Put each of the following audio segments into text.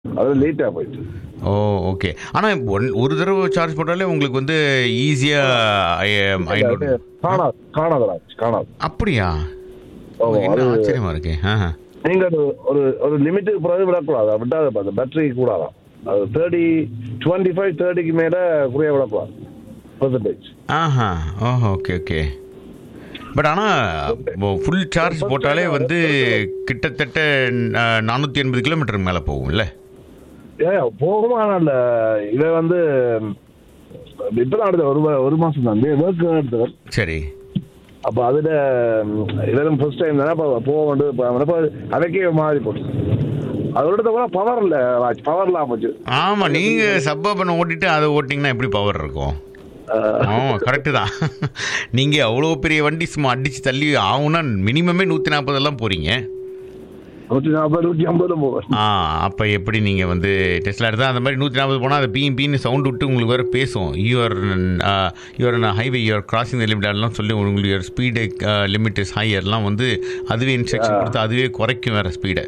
அது லேட்டாக போயிடுச்சு ஓ ஓகே ஆனால் ஒன் ஒரு தடவை சார்ஜ் போட்டாலே உங்களுக்கு வந்து ஈஸியாக ஐநூறு காணாது காணாது ராஜ் காணாது அப்படியா ஓ, என்ன அது ஆச்சரியமா இருக்கே ஆஹா. நீங்க அது ஒரு ஒரு லிமிட்டுக்கு பிறகு விடக்கூடாது அதை விட்டா அது அந்த பேட்டரி கூடாதான் அது தேர்ட்டி டுவெண்ட்டி ஃபைவ் தேர்ட்டிக்கு மேல குறைய விடக்கூடாது பர்சன்டேஜ் ஆஹா ஓஹோ ஓகே ஓகே பட் ஆனால் ஃபுல் சார்ஜ் போட்டாலே வந்து கிட்டத்தட்ட நானூற்றி எண்பது கிலோமீட்டர் மேலே போகும்ல ஏ போகும் ஆனால் இதை வந்து இப்பதான் அடுத்த ஒரு வா- ஒரு மாசம் தான் ஒர்க் எடுத்தவர் சரி அப்ப அதுல இதெல்லாம் ஃபர்ஸ்ட் டைம் தானே அப்ப போக வேண்டியது இப்ப அப்ப அதுக்கே மாறி போச்சு அதோட கூட பவர் இல்ல ராஜ் பவர் இல்லாம போச்சு ஆமாம் நீங்கள் சப்பாபனை ஓட்டிட்டு அதை ஓட்டிங்கன்னா எப்படி பவர் இருக்கும் ஆ கரெக்டு தான் நீங்கள் அவ்வளோ பெரிய வண்டி சும்மா அடித்து தள்ளி ஆகும்னா மினிமமே நூற்றி நாற்பதெல்லாம் போகிறீங்க நூற்றி நாற்பது நூற்றி ஐம்பது போவேன் ஆ அப்போ எப்படி நீங்கள் வந்து டெஸ்ட்ல எடுத்தால் அந்த மாதிரி நூற்றி நாற்பது போனால் அது பீம் பீன்னு சவுண்ட் விட்டு உங்களுக்கு வேறு பேசும் you're you're highway you're crossing the limit அதெல்லாம் சொல்லி உங்களுக்கு ஸ்பீடு லிமிட் இஸ் ஹையர்லாம் வந்து அதுவே இன்ஸ்ட்ரக்ஷன் கொடுத்து அதுவே குறைக்கும் வேறு ஸ்பீடை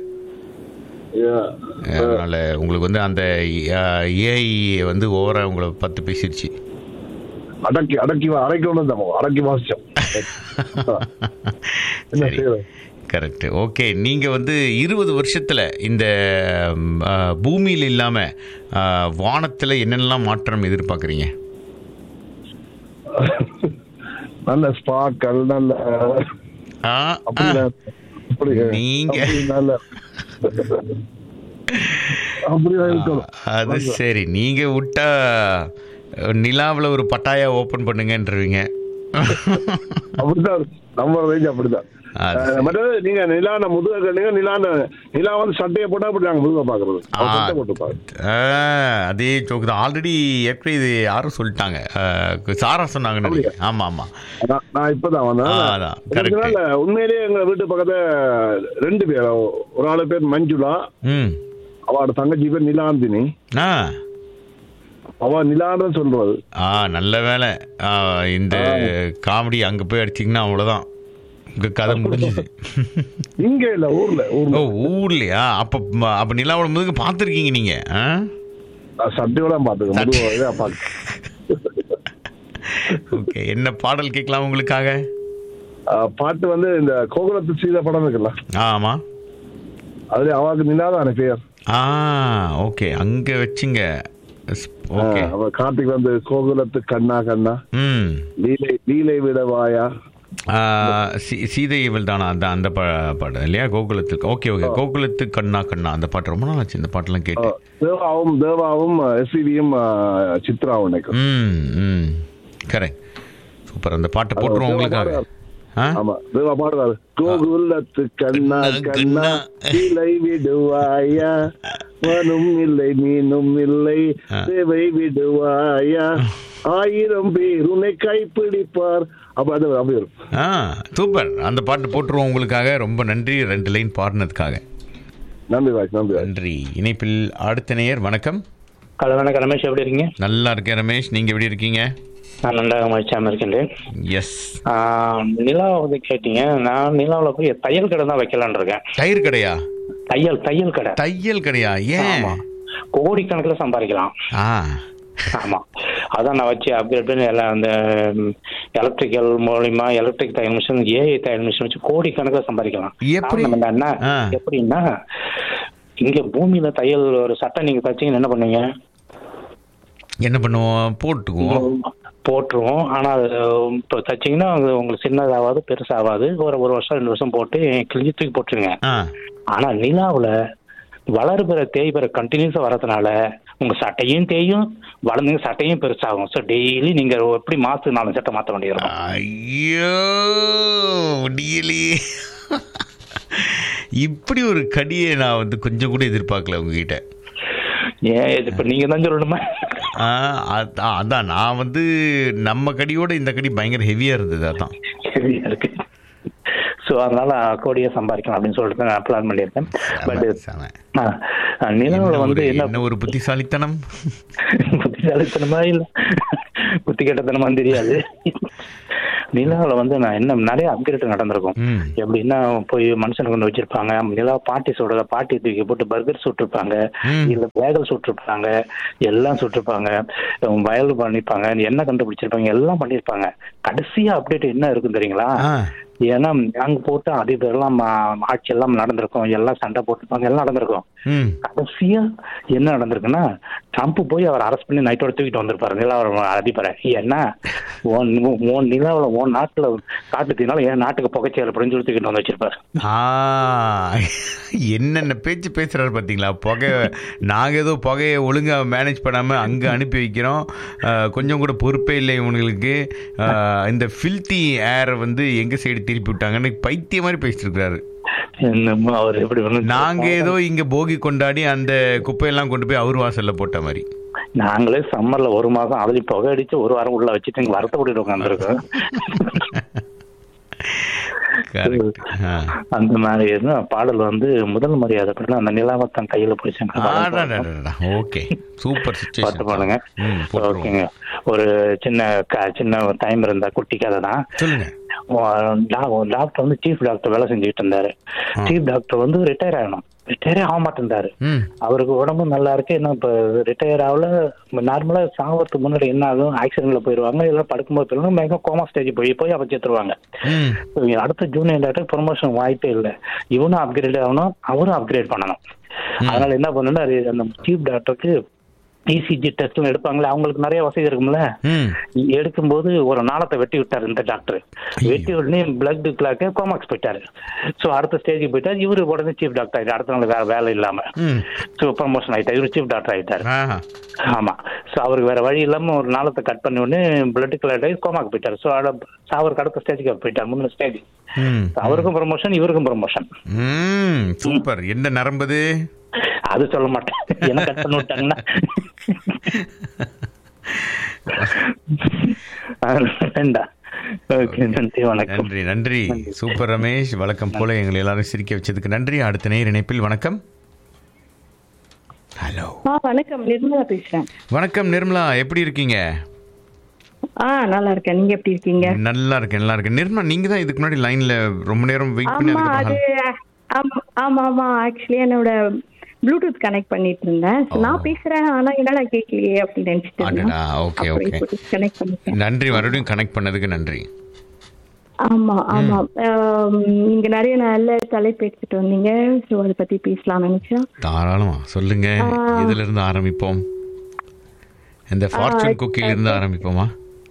அதனால் உங்களுக்கு வந்து அந்த ஏஐ வந்து ஓவராக உங்களை பத்து பேசிடுச்சு அடக்கி அடக்கி வா- அடக்கி நம்ம அடக்கி வாசிச்சோம் என்ன சரி செய்யறது கரெக்ட் ஓகே நீங்கள் வந்து இருபது வருஷத்தில் இந்த ம், ஆ, பூமியில் இல்லாமல் வானத்தில் என்னென்னலாம் மாற்றம் எதிர்பார்க்குறீங்க நல்ல ஸ்பாக்கள் நல்ல ஆ அப்படி ஆ. தான். அப்படி நீங்க. அப்படி நல்ல அப்படிதான் இருக்கணும் அது சரி நீங்க விட்டா நிலாவில் ஒரு பட்டாயா ஓபன் பண்ணுங்கன்றீங்க அப்படிதான் நம்ம ரேஞ்ச் அப்படிதான் அது அஹ், மற்றது நீங்க நிலான முதுக கண்ணுங்க நிலான நிலா வந்து சட்டையை போட்டா அப்படி நாங்க முதுக பாக்குறது அவர் ஆ. சட்டை போட்டு பாக்குறது ஆ, அதே ஜோக்கு தான் ஆல்ரெடி ஏற்கனவே இது யாரும் சொல்லிட்டாங்க ஆ, சாரா சொன்னாங்கன்னு நினைக்கிறேன். ஆமா ஆமா நான் நான் இப்பதான் வந்தேன் ஆ, அதான், எனக்கு correct. நல்ல உண்மையிலேயே எங்க வீட்டு பக்கத்துல ரெண்டு பேர் ஒரு ஆளு பேர் மஞ்சுளா ம் அவளோட தங்கச்சி பேர் நிலாந்தினி ஆ அவ நிலான்னு சொல்றது ஆ நல்ல வேலை ஆ, இந்த காமெடி அங்கே போய் அடிச்சிங்கன்னா அவ்வளோதான் உங்க கதை முடிஞ்சுது இங்க இல்ல ஊர்ல ஊர்ல ஓ ஊர்லையா அப்போ அப்போ நிலாவோட முதுகு பார்த்துருக்கீங்க நீங்கள் ஆ நான் சட்டையோட பாத்துக்க முதுக இதா பாத்து ஓகே என்ன பாடல் கேட்கலாம் உங்களுக்காக அஹ், பாட்டு வந்து இந்த கோகுலத்து சீத படம் இருக்குல்ல ஆமாம் அதுல அவளுக்கு நிலாதான பேர் ஆ ஓகே அங்கே வச்சுங்க ஓகே அஹ், அவ கார்த்திக் வந்து கோகுலத்து கண்ணா கண்ணா ம் லீலை லீலை விடவாயா ஆ, சீ- சீதை இவள் தானா அந்த அந்த பா பாட்டு இல்லையா கோகுலத்துக்கு ஓகே ஓகே கோகுலத்து கண்ணா கண்ணா அந்த பாட்டு ரொம்ப நாள் ஆச்சு இந்த பாட்டெல்லாம் கேட்டு அஹ், தேவாவும் தேவாவும் எஸ்விவியும் சித்ராவும் நினைக்கும் ம் ம் கரெக்ட் சூப்பர் அந்த பாட்டை போட்டுருவோம் உங்களுக்காக ஆ ஆமா தேவா பாடுறாரு கோகுலத்து கண்ணா கண்ணா, கண்ணா லீலை விடுவாயா மனும் இல்லை மீனும் இல்லை ஆ. தேவை விடுவாயா ஆயிரம் பேர் உன்னை கைப்பிடிப்பார் அப்ப அது அப்படி இருக்கும் ஆ சூப்பர் அந்த பாட்டு போட்டுருவோம் உங்களுக்காக ரொம்ப நன்றி ரெண்டு லைன் பாடினதுக்காக நன்றி ராஜ் நன்றி ராஜ் நன்றி இணைப்பில் அடுத்த நேயர் வணக்கம் ஹலோ வணக்கம் ரமேஷ் எப்படி இருக்கீங்க நல்லா இருக்கேன் ரமேஷ் நீங்க எப்படி இருக்கீங்க நான் நன்றாக மகிழ்ச்சியாக இருக்கின்றேன் எஸ் ஆஹ், நிலா வந்து கேட்டீங்க நான் நிலாவில் போய் தையல் கடை தான் வைக்கலான்னு இருக்கேன் தயிர் கடையா தையல் தையல் கடை தையல் கடையா ஏன் ஆமா. கோடிக்கணக்கில் சம்பாதிக்கலாம் ஆ ஆமா அதான் நான் வச்சு அப்கிரேட் பண்ணி எல்லாம் அந்த எலக்ட்ரிக்கல் மூலியமா எலக்ட்ரிக் தையல் மிஷின் ஏஐ தையல் மிஷின் வச்சு கோடிக்கணக்கில் சம்பாதிக்கலாம் எப்படி? காரணம் என்னன்னா ஆ. எப்படின்னா இங்க பூமியில தையல் ஒரு சட்டை நீங்க தச்சீங்கன்னு என்ன பண்ணுவீங்க என்ன பண்ணுவோம் போட்டுக்குவோம் போட்டுருவோம் ஆனா அது இப்போ தச்சிங்கன்னா அது உங்களுக்கு சின்னதாகாது பெருசாகாது ஒரு ஒரு வருஷம் ரெண்டு வருஷம் போட்டு கிழிஞ்சு தூக்கி போட்டுருங்க ஆ ஆனா நிலாவுல வளர்பிற தேய்பிற கண்டினியூஸா வரதுனால உங்க சட்டையும் தேயும் வளர்ந்து சட்டையும் பெருசாகும் ஸோ டெய்லி நீங்க எப்படி மாசத்துக்கு நாலு சட்டை மாத்த வேண்டியிருக்கும் ஐயோ முடியலையே இப்படி ஒரு கடியை நான் வந்து கொஞ்சம் கூட எதிர்பார்க்கல உங்ககிட்ட ஏன் இது இப்ப நீங்க தான் சொல்லணுமா ஆ, அதான் அதான் நான் வந்து நம்ம கடியோட இந்த கடி பயங்கர ஹெவியா இருந்தது அதான் சரியா இருக்கு ஸோ அதனால கோடியை சம்பாதிக்கலாம் அப்படின்னு சொல்லிட்டு நான் பிளான் பண்ணியிருக்கேன் பட் செம. நிலாவில் என்ன வந்து ஒரு- என்ன என்ன ஒரு புத்திசாலித்தனம் புத்திசாலித்தனமா இல்ல புத்தி கெட்டத்தனமா தெரியாது நிலாவில் வந்து நான் என்ன நிறைய அப்கிரேட் நடந்திருக்கும் ம் எப்படின்னா போய் மனுஷனுக்கு கொண்டு வச்சிருப்பாங்க நிலா பாட்டி சுடல பாட்டி தூக்கி போட்டு பர்கர் சுட்டிருப்பாங்க ம். இல்ல வேகல் சுட்டிருப்பாங்க எல்லாம் சுட்டிருப்பாங்க உம், வயல் பண்ணிருப்பாங்க என்ன கண்டுபிடிச்சிருப்பாங்க எல்லாம் பண்ணிருப்பாங்க கடைசியா அப்டேட் என்ன இருக்கும் தெரியுங்களா ஆ ஏன்னா அங்க போட்டு அதிபர் எல்லாம் மா- ஆட்சி எல்லாம் நடந்திருக்கும் எல்லாம் சண்டை போட்டுருப்பாங்க எல்லாம் நடந்திருக்கும் ம் கடைசியா என்ன நடந்திருக்குன்னா ட்ரம்ப் போய் அவர் அரெஸ்ட் பண்ணி நைட்டோட தூக்கிட்டு வந்திருப்பாரு நிலாவர அதிபரை ஏன்னா உன் உன் நிலாவில் உன் நாட்டுல காட்டுத்தினால என் நாட்டுக்கு புகைச்சி அப்படின்னு சொல்லி தூக்கிட்டு வந்து வச்சிருப்பாரு ஆ என்னென்ன பேச்சு பேசுறாரு பார்த்தீங்களா புகை நாங்கள் ஏதோ புகையை ஒழுங்காக மேனேஜ் பண்ணாமல் அங்கே அனுப்பி வைக்கிறோம் ஆ, கொஞ்சம் கூட பொறுப்பே இல்லை இவங்களுக்கு ஆ, இந்த ஃபில்த்தி ஏரை வந்து எங்கள் சைடு திருப்பி விட்டாங்கன்னு பைத்திய மாதிரி பேசிட்டு இருக்காரு என்னமோ அவர் எப்படி வந்து நாங்கள் ஏதோ இங்கே போகி கொண்டாடி அந்த குப்பையெல்லாம் கொண்டு போய் அவர் வாசலில் போட்ட மாதிரி நாங்களே சம்மர்ல ஒரு மாசம் அதுல புகை அடிச்சு ஒரு வாரம் உள்ள வச்சுட்டு இங்க வருத்தப்பட்டு உட்காந்துருக்கோம் கரெக்ட் ஆ அந்த மாதிரி இருந்தா பாடல் வந்து முதல் மரியாதை பண்ண அந்த நிலாவை தன் கையில பிடிச்சாங்க ஓகே சூப்பர் பாட்டு பாடுங்க ம் போட்டுருவோம். ஓகேங்க ஒரு சின்ன க- சின்ன டைம் இருந்தா குட்டி கதை தான் சொல்லுங்க டாக்டர் வந்து சீஃப் டாக்டர் வேலை செஞ்சுட்டு இருந்தாரு ஆ. சீஃப் டாக்டர் வந்து ரிட்டையர் ஆகணும் ரிட்டையரே ஆக மாட்டேந்தாரு ம் அவருக்கு உடம்பு நல்லா இருக்கு என்ன இப்ப ரிட்டையர் ஆகல நார்மலா சாவறதுக்கு முன்னாடி என்ன ஆகும் ஆக்சிடென்ட்ல போயிருவாங்க இல்ல படுக்கும்போது போயிருவாங்க மேக கோமா ஸ்டேஜ் போய் போய் அவ செத்துருவாங்க ம் இவங்க அடுத்த ஜூனியர் டாக்டர் ப்ரொமோஷன் வாய்ப்பே இல்லை இவனும் அப்கிரேட் ஆகணும் அவரும் அப்கிரேட் பண்ணணும் அதனால என்ன பண்ணணும் அந்த சீஃப் டாக்டருக்கு இசிஜி டெஸ்ட்லாம் எடுப்பாங்களே அவங்களுக்கு நிறைய வசதி இருக்கும்ல ம் எடுக்கும்போது ஒரு நாளத்தை வெட்டி விட்டாரு இந்த டாக்டர் வெட்டி உடனே பிளட் கிளாக்க கோமாக்ஸ் போயிட்டாரு ஸோ அடுத்த ஸ்டேஜுக்கு போயிட்டாரு இவரு உடனே சீஃப் டாக்டர் ஆயிட்டாரு அடுத்த நாள் வேற வேலை இல்லாம ம் ஸோ ப்ரமோஷன் ஆயிட்டாரு இவரு சீஃப் டாக்டர் ஆயிட்டாரு ஆஹா ஆமா ஸோ அவருக்கு வேற வழி இல்லாம ஒரு நாளத்தை கட் பண்ணி உடனே பிளட் கிளாட் ஆகி கோமாக்கு போயிட்டாரு ஸோ அவருக்கு அடுத்த ஸ்டேஜுக்கு போயிட்டார் முன்ன ஸ்டேஜ் ம் அவருக்கும் ப்ரமோஷன் இவருக்கும் ப்ரமோஷன் ம் சூப்பர் என்ன நரம்புது அது சொல்ல மாட்டேன் என்ன கட் பண்ணி விட்டாங்கன்னா வேண்டாம் ஓகே நன்றி வணக்கம் நன்றி நன்றி சூப்பர் ரமேஷ் வழக்கம் போல எங்களை எல்லாரும் சிரிக்க வச்சதுக்கு நன்றி அடுத்த நேர் இணைப்பில் வணக்கம் ஹலோ ஆ வணக்கம் நிர்மலா பேசுறேன் வணக்கம் நிர்மலா எப்படி இருக்கீங்க ஆ நல்லா இருக்கேன் நீங்க எப்படி இருக்கீங்க நல்லா இருக்கேன் நல்லா இருக்கேன் நிர்மலா நீங்க தான் இதுக்கு முன்னாடி லைன்ல ரொம்ப நேரம் வெயிட் பண்ணி ஆமா அது அதுக்கப்புறம் ஆமா ஆமா ஆமா ஆக்சுவலி என்னோட ப்ளூடூத் கனெக்ட் பண்ணிட்டு இருந்தேன் So, நான் பேசுறேன் ஆனா என்னடா கேட்கலையே அப்படின்னு நினைச்சிட்டு அடடா, okay, okay. கனெக்ட் பண்ணிட்டேன் நன்றி மறுபடியும் கனெக்ட் பண்ணதுக்கு நன்றி ஆமா ஆமா ஆம், நீங்க நிறைய நல்ல தலைப்பு எடுத்துட்டு வந்தீங்க ஸோ அதை பத்தி பேசலாம் நினைச்சேன் தாராளமா சொல்லுங்க இதுல இருந்து ஆரம்பிப்போம் இந்த ஃபார்ச்சூன் குக்கில இருந்து ஆரம்பிப்போமா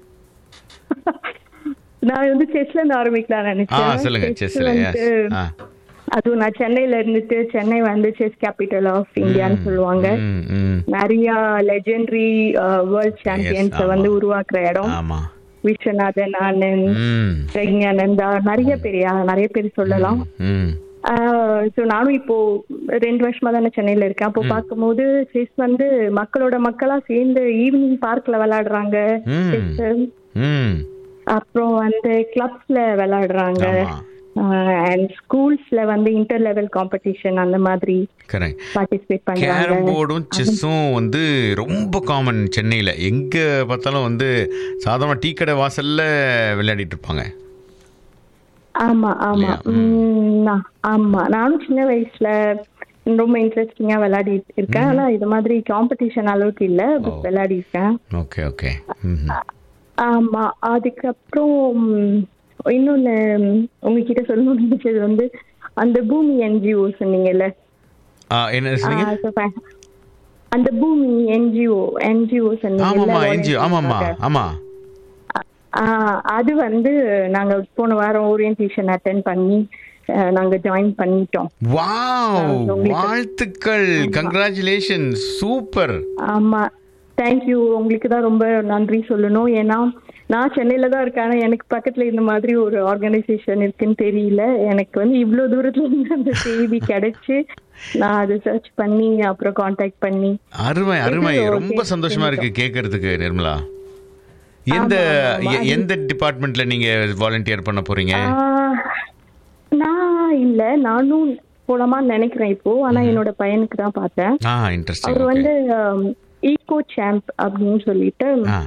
நான் வந்து செஸ்ல இருந்து ஆரம்பிக்கலாம் ஆ நினைச்சேன் சொல்லுங்க Chess செஸ்ல வந்து ஆ அதுவும் நான் சென்னையில இருந்துட்டு சென்னை வந்து செஸ் கேபிட்டல் ஆஃப் இந்தியான்னு சொல்லுவாங்க ம் ம் நிறைய லெஜெண்டரி வேர்ல்ட் சாம்பியன்ஸ் ஆமா. வந்து உருவாக்குற இடம் ஆமா விஸ்வநாதன் ஆனந்த் ம் பிரக்ஞானந்தா நிறைய பேர் யா- நிறைய பேர் சொல்லலாம் ம் ஸோ நானும் இப்போ ரெண்டு வருஷமா தானே சென்னையில இருக்கேன் அப்போ பார்க்கும்போது செஸ் வந்து மக்களோட மக்களா சேர்ந்து ஈவினிங் பார்க்ல விளையாடுறாங்க ம். chess. ம் அப்புறம் வந்து கிளப்ஸ்ல விளையாடுறாங்க ஆமா அண்ட் ஸ்கூல்ஸ்ல வந்து இன்டர் லெவல் காம்படிஷன் அந்த மாதிரி கரெக்ட் பார்ட்டிசிபேட் கேரம் பண்றாங்க போர்டும் செஸ்ஸும் வந்து ரொம்ப காமன் சென்னையில் எங்கே பார்த்தாலும் வந்து சாதாரண டீ கடை வாசல்ல விளையாடிட்டு இருப்பாங்க ஆமா ஆமா இல்லையா? உம், நான்- ஆமா நானும் சின்ன வயசுல ரொம்ப இன்ட்ரெஸ்டிங்கா விளையாடி இருக்கேன் ஆனா இது மாதிரி காம்படிஷன் அளவுக்கு இல்ல but ஓ. விளையாடி இருக்கேன் ஓகே ஓகே ம் ஆமா அதுக்கப்புறம் உம், இன்னொன்னு உம், உங்ககிட்ட சொல்லணும்னு நினைச்சது வந்து அந்த பூமி என்ஜிஓ சொன்னீங்கல்ல ஆ என்ன சொன்னீங்க ஆ, so fine. அந்த பூமி என்ஜிஓ என்ஜிஓ ஆமாம்மா சொன்னீங்கல்ல என்ஜி ஆமாம்மா volunteers-க்காக. ஆமா ஆ, அது வந்து நாங்க போன வாரம் ஓரியன்டேஷன் அட்டென்ட் பண்ணி அஹ், நாங்க ஜாயின் பண்ணிட்டோம் வாவ் உங்களுக்கு- வாழ்த்துக்கள் கங்க்ராச்சுலேஷன் சூப்பர் ஆமா தேங்க்யூ உங்களுக்கு தான் ரொம்ப நன்றி சொல்லணும் ஏன்னா நான் சென்னையில தான் இருக்கேன் ஆனா எனக்கு பக்கத்துல இந்த மாதிரி ஒரு ஆர்கனைசேஷன் இருக்குன்னு தெரியல எனக்கு வந்து இவ்வளவு தூரத்துல இருந்து அந்த செய்தி கிடைச்சு நான் அதை சர்ச் பண்ணி அப்புறம் காண்டாக்ட் பண்ணி அருமை அருமை இது ரொம்ப okay. சந்தோஷமா இருக்கு கேட்கறதுக்கு நிர்மலா எந்த எ- எந்த டிபார்ட்மெண்ட்ல நீங்க வாலண்டியர் பண்ண போறீங்க ஆஹ், நான் இல்ல நானும் போலாமான்னு நினைக்கிறேன் இப்போ ஆனா என்னோட பையனுக்கு தான் பார்த்தேன் ஆ இன்ட்ரெஸ்டிங் அவர் ஓகே வந்து ஈகோ சாம்ப் அப்படின்னு சொல்லிட்டு ஆ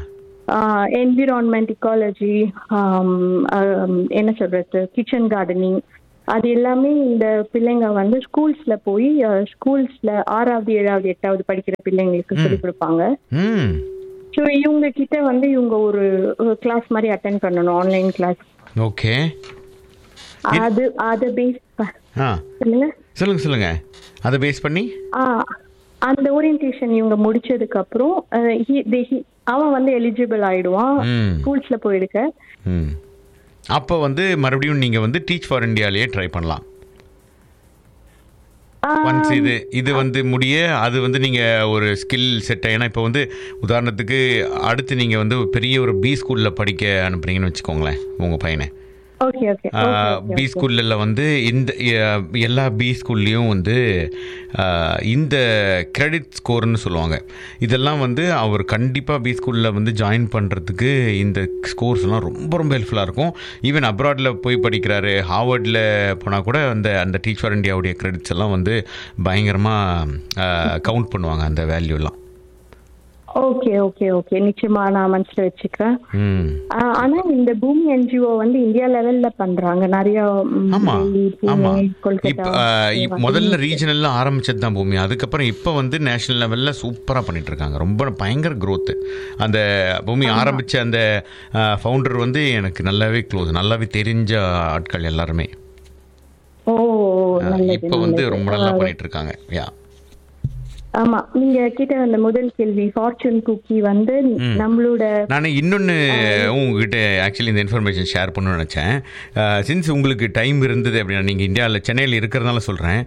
என்விரான்மெண்ட் இக்காலஜி என்ன சொல்றது கிச்சன் கார்டனிங் அது எல்லாமே இந்த பிள்ளைங்க வந்து ஸ்கூல்ஸ்ல போய் ஸ்கூல்ஸ்ல ஆறாவது ஏழாவது எட்டாவது படிக்கிற பிள்ளைங்களுக்கு சொல்லிக் கொடுப்பாங்க ம் ஸோ இவங்க கிட்ட வந்து இவங்க ஒரு கிளாஸ் மாதிரி அட்டென்ட் பண்ணணும் ஆன்லைன் கிளாஸ் ஓகே அது அதை பேஸ் ஆ சொல்லுங்க சொல்லுங்க சொல்லுங்க அதை பேஸ் பண்ணி ஆ, அந்த ஓரியன்டேஷன் இவங்க முடிச்சதுக்கு அப்புறம் அஹ், he- they- he- அவன் வந்து எலிஜிபிள் ஆயிடுவான் ம். ஸ்கூல்ஸ்ல போயிடுக்க ம் அப்போ வந்து மறுபடியும் நீங்கள் வந்து டீச் ஃபார் இந்தியாலேயே ட்ரை பண்ணலாம் ஒன்ஸ் இது இது வந்து முடிய அது வந்து நீங்கள் ஒரு ஸ்கில் செட் ஏன்னா இப்போ வந்து உதாரணத்துக்கு அடுத்து நீங்கள் வந்து பெரிய ஒரு பி ஸ்கூலில் படிக்க அனுப்புறீங்கன்னு வச்சுக்கோங்களேன் உங்கள் பையனை ஓகே ஓகே பி ஸ்கூல்ல வந்து இந்த அஹ், எல்லா பி ஸ்கூல்லையும் வந்து அஹ், இந்த கிரெடிட் ஸ்கோர்னு சொல்லுவாங்க இதெல்லாம் வந்து அவர் கண்டிப்பாக பி ஸ்கூலில் வந்து ஜாயின் பண்ணுறதுக்கு இந்த ஸ்கோர்ஸ்லாம் ரொம்ப ரொம்ப ஹெல்ப்ஃபுல்லாக இருக்கும் ஈவன் அப்ராடில் போய் படிக்கிறாரு ஹார்வர்டில் போனால் கூட அந்த அந்த டீச் ஃபார் இந்தியாவுடைய கிரெடிட்ஸ் எல்லாம் வந்து பயங்கரமாக கவுண்ட் பண்ணுவாங்க அந்த வேல்யூலாம் ஓகே ஓகே ஓகே நிச்சயமா நான் மனசுல வச்சுக்கிறேன் ம் ஆ, ஆனா இந்த பூமி என்ஜிஓ வந்து இந்தியா லெவல்ல பண்றாங்க நிறைய ம், ஆமா டெல்லி, ஆமா புனே, இப்ப கொல்கத்தா அஹ், இப்- முதல்ல ரீஜனல்ல ஆரம்பிச்சது தான் பூமி அதுக்கப்புறம் இப்போ வந்து நேஷனல் லெவல்ல சூப்பரா பண்ணிட்டு இருக்காங்க ரொம்ப பயங்கர growth அந்த பூமி ஆரம்பிச்ச அந்த ஃபவுண்டர் வந்து எனக்கு நல்லாவே க்ளோஸ் நல்லாவே தெரிஞ்ச ஆட்கள் எல்லாருமே ஓ நல்லது இப்போ வந்து நல்லது. ரொம்ப நல்லா பண்ணிட்டு இருக்காங்க யா ஆமா நீங்க கிட்ட அந்த முதல் கேள்வி ஃபார்ச்சூன் குக்கி வந்து நம்மளோட நான் இன்னொன்று உங்ககிட்ட ஆக்சுவலி இந்த இன்ஃபர்மேஷன் ஷேர் பண்ணணும்னு நினச்சேன் சின்ஸ் உங்களுக்கு டைம் இருந்தது அப்படின்னா நீங்கள் இந்தியாவில் சென்னையில் இருக்கிறதுனால சொல்கிறேன்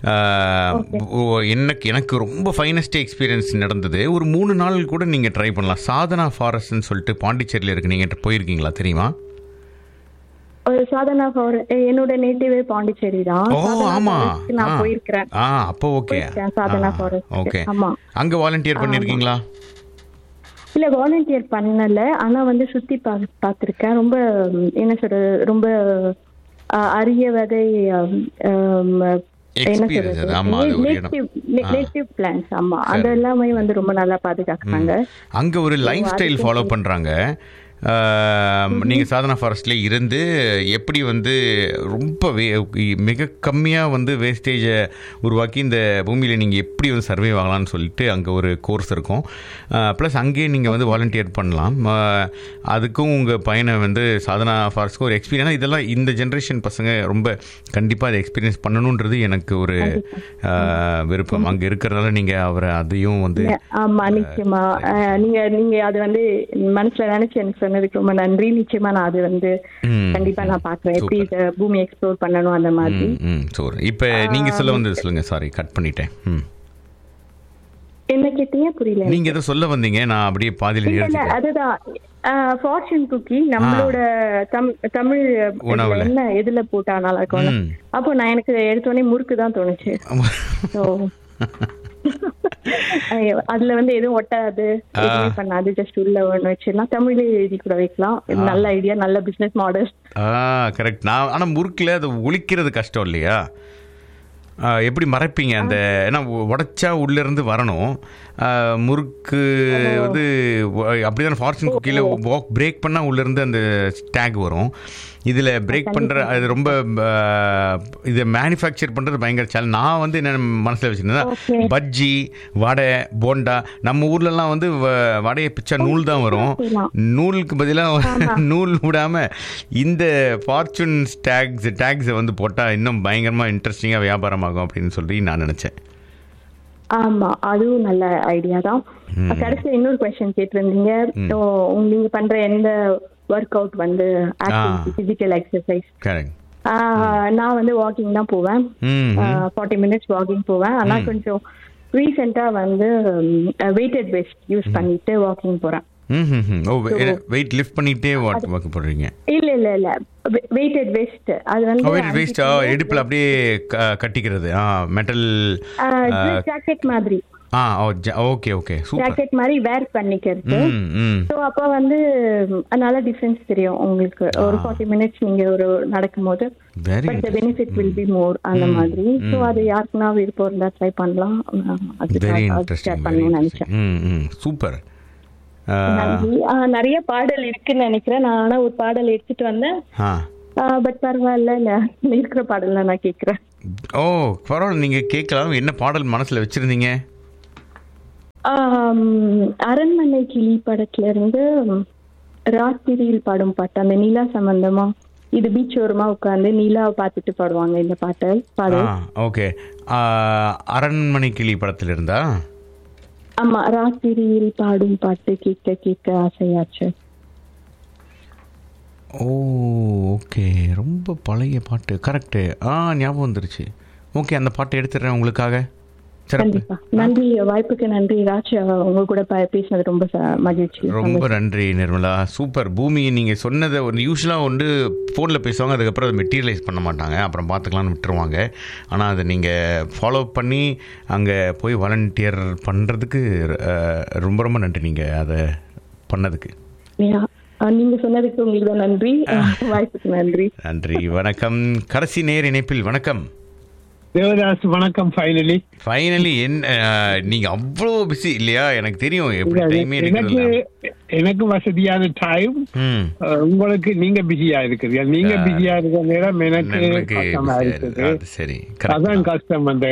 எனக்கு எனக்கு ரொம்ப ஃபைனஸ்ட் எக்ஸ்பீரியன்ஸ் நடந்தது ஒரு மூணு நாள் கூட நீங்கள் ட்ரை பண்ணலாம் சாதனா ஃபாரஸ்ட்னு சொல்லிட்டு பாண்டிச்சேரியில் இருக்கு நீங்கள் போயிருக்கீங்களா தெரியுமா ஒரு சாதனா ஃபார் என்னோட நேட்டிவே பாண்டிச்சேரி தான் ஓ சாதனா ஆமா forest க்கு நான் ஆ. போயிருக்கிறேன் ஆ அப்போ ஓகே போயிருக்கேன் சாதனா forest க்கு. ஓகே ஆமா. அங்கே வாலண்டியர் பண்ணியிருக்கீங்களா இல்ல வாலண்டியர் பண்ணல ஆனா வந்து சுத்தி பா பார்த்திருக்கேன் ரொம்ப ம், என்ன சொல்றது ரொம்ப ஆ, அரிய வகை ஆம், ஆம், என்ன Experience சொல்றது அது, ஆமா, அது ஒரு இடம். நேட்டிவ் பிளான்ஸ் ஆமா அது எல்லாமே வந்து ரொம்ப நல்லா பாதுகாக்கிறாங்க அங்கே ஒரு லைஃப் ஸ்டைல் ஃபாலோ பண்ணுறாங்க நீங்கள் சாதனா ஃபாரஸ்ட்லேயே இருந்து எப்படி வந்து ரொம்ப வே மிக கம்மியாக வந்து வேஸ்டேஜை உருவாக்கி இந்த பூமியில் நீங்கள் எப்படி வந்து சர்வே ஆகலாம்னு சொல்லிட்டு அங்கே ஒரு கோர்ஸ் இருக்கும் ப்ளஸ் அங்கேயே நீங்கள் வந்து வாலண்டியர் பண்ணலாம் அஹ், அதுக்கும் உங்கள் பையனை வந்து சாதனா ஃபாரஸ்ட்க்கு ஒரு எக்ஸ்பீரியன்ஸ் இதெல்லாம் இந்த ஜென்ரேஷன் பசங்க ரொம்ப கண்டிப்பாக அதை எக்ஸ்பீரியன்ஸ் பண்ணணுன்றது எனக்கு ஒரு அஹ், விருப்பம் அங்கே இருக்கிறதால நீங்கள் அவரை அதையும் வந்து ஆமா நிச்சயமா அஹ், நீங்க நீங்க அது வந்து மனசுல நினைச்சு எனக்கு சொன்னதுக்கு ரொம்ப நன்றி நிச்சயமா நான் அது வந்து ம். கண்டிப்பா நான் பாக்குறேன் எப்படி இத பூமி எக்ஸ்ப்ளோர் பண்ணணும் அந்த மாதிரி ம், ம் சோறு இப்போ நீங்கள் சொல்ல வந்தது சொல்லுங்க சாரி கட் பண்ணிட்டேன் ம் என்ன கேட்டீங்க புரியல நீங்கள் எதோ சொல்ல வந்தீங்க நான் அப்படியே பாதியில் இல்ல இல்ல நிறுத்திட்டேன் அதுதான் ஃபார்ச்சூன் குக்கி நம்மளோட தம்- தமிழ் உணவுல. இதுல என்ன எதுல போட்டா நல்லா இருக்கும் ம். அப்போ நான் எனக்கு எடுத்தோடனே முறுக்கு தான் தோணுச்சு So, ஐயோ, அதுல வந்து எதுவும் ஒட்டாது எதுவுமே பண்ணாது ஜஸ்ட் உள்ள ஒண்ணு வச்சிடலாம் தமிழ்ல எழுதி கூட வைக்கலாம் இது நல்ல ஐடியா நல்ல பிசினஸ் மாடல் ஆ கரெக்ட் நான் ஆனால் முறுக்கில் அது ஒழிக்கிறது கஷ்டம் இல்லையா ஆ, எப்படி மறைப்பீங்க அந்த ஏன்னா உடைச்சா உள்ளேருந்து வரணும் ஆ, முறுக்கு வந்து அப்படி தான் ஃபார்ச்சூன் குக்கியில் வாக் பிரேக் பண்ணால் உள்ளேருந்து அந்த டேக் வரும் இதில் பிரேக் பண்ணுற அது ரொம்ப ஆ, இதை மேனுஃபேக்சர் பண்ணுறது பயங்கர சேலஞ்ச் நான் வந்து என்ன மனசில் வச்சுருந்தேன் பஜ்ஜி வடை போண்டா நம்ம ஊர்லலாம் வந்து வ- வடையை பிச்சா நூல் தான் வரும் நூலுக்கு பதிலாக நூல் விடாம இந்த ஃபார்ச்சூன் டேக்ஸ் டேக்ஸை வந்து போட்டால் இன்னும் பயங்கரமாக இன்ட்ரெஸ்டிங்காக வியாபாரமாகும் அப்படின்னு சொல்லி நான் நினச்சேன் ஆமா அதுவும் நல்ல ஐடியா தான் கடைசியா இன்னொரு கொஸ்டின் கேட்டிருந்தீங்க So, உங்க- நீங்க பண்ற எந்த ஒர்க் அவுட் வந்து பிசிக்கல் எக்ஸசைஸ் கரெக்ட் நான் வந்து வாக்கிங் தான் போவேன் ம் ஃபார்ட்டி மினிட்ஸ் வாக்கிங் போவேன் ஆனா கொஞ்சம் ரீசெண்டா வந்து வெயிட்டட் வெஸ்ட் யூஸ் பண்ணிட்டு வாக்கிங் போறேன் ம் ம், ம். ஓ வெயிட் லிஃப்ட் பண்ணிகிட்டே வாக் வாக் போடுறீங்க இல்ல இல்ல இல்ல வெயிட்டட் வெஸ்ட் அது வந்து வெயிட் வேஸ்ட் இடுப்பில் அப்படியே க- கட்டிக்கிறது ஆ மெட்டல் ஜாக்கெட் மாதிரி ஆ ஓ ஓகே ஓகே சூப்பர் ஜாக்கெட் மாதிரி வேர் பண்ணிக்கிறது ம் ம் ஸோ அப்போ வந்து ம், நல்ல டிஃபரன்ஸ் தெரியும் உங்களுக்கு ஒரு ஃபார்ட்டி மினிட்ஸ் நீங்க ஒரு நடக்கும்போது very but the benefit will be more அந்த மாதிரி ஸோ அது யாருக்குன்னா விருப்பம் இருந்தா ட்ரை பண்ணலாம் நான் வெரி அது ஷேர் இன்ட்ரெஸ்டிங் வெரி பண்ணணும்னு நினைச்சேன் ம் ம் சூப்பர் நன்றி ஆ, நிறைய பாடல் இருக்குன்னு நினைக்கிறேன் நான் ஆனா ஒரு பாடல் எடுத்துட்டு வந்தேன் ஆ பட் பரவாயில்ல நான் இருக்கிற பாடல் நான் கேட்கிறேன் ஓ பரவாயில்ல நீங்கள் கேட்கலாம் என்ன பாடல் மனசில் வச்சுருந்தீங்க ஆம், அரண்மனை கிளி படத்துல இருந்து ம், ராத்திரியில் பாடும் பாட்டு அந்த நிலா சம்பந்தமா இது பீச் ஓரமா உட்காந்து நிலாவை பார்த்துட்டு பாடுவாங்க இந்த பாட்டு ஆ பாடல் ஓகே அரண்மனை கிளி படத்தில் இருந்தா ஆமா ராத்திரியில் பாடும் பாட்டு கேட்க கேட்க ஆசையாச்சு ஓ ஓகே ரொம்ப பழைய பாட்டு கரெக்டு ஆ ஞாபகம் வந்துருச்சு ஓகே அந்த பாட்டை எடுத்துடுறேன் உங்களுக்காக சிறப்பு கண்டிப்பா நன்றி வாய்ப்புக்கு நன்றி ராஜ் உங்க கூட ப- பேசினது ரொம்ப ச- மகிழ்ச்சி ரொம்ப நன்றி நிர்மலா சூப்பர் பூமி நீங்கள் சொன்னதை ஒரு யூஸ்வலாக வந்து ஃபோனில் பேசுவாங்க அதுக்கப்புறம் அதை மெட்டீரியலைஸ் பண்ண மாட்டாங்க அப்புறம் பார்த்துக்கலாம்னு விட்டுருவாங்க ஆனால் அதை நீங்கள் ஃபாலோ பண்ணி அங்கே போய் வாலண்டியர் பண்ணுறதுக்கு ரொம்ப ரொம்ப நன்றி நீங்கள் அதை பண்ணதுக்கு Yeah. ஆ, நீங்க சொன்னதுக்கு உங்களுக்கு தான் நன்றி வாய்ப்புக்கு நன்றி நன்றி வணக்கம் கடைசி நேர் இணைப்பில் வணக்கம் தேவதாஸ் வணக்கம் ஃபைனலி ஃபைனலி என்ன நீங்கள் அவ்வளோ பிஸி இல்லையா எனக்கு தெரியும் எப்படி டைமே எனக்கு எடுக்கிறது எனக்கு வசதியான டைம் ம் உங்களுக்கு நீங்க பிஸியா இருக்கிறீங்க நீங்க பிஸியா இருக்கிற நேரம் எனக்கு எனக்கு கஷ்டமா சரி, இருக்குது அது சரி correct அதான் தான். கஷ்டம் அந்த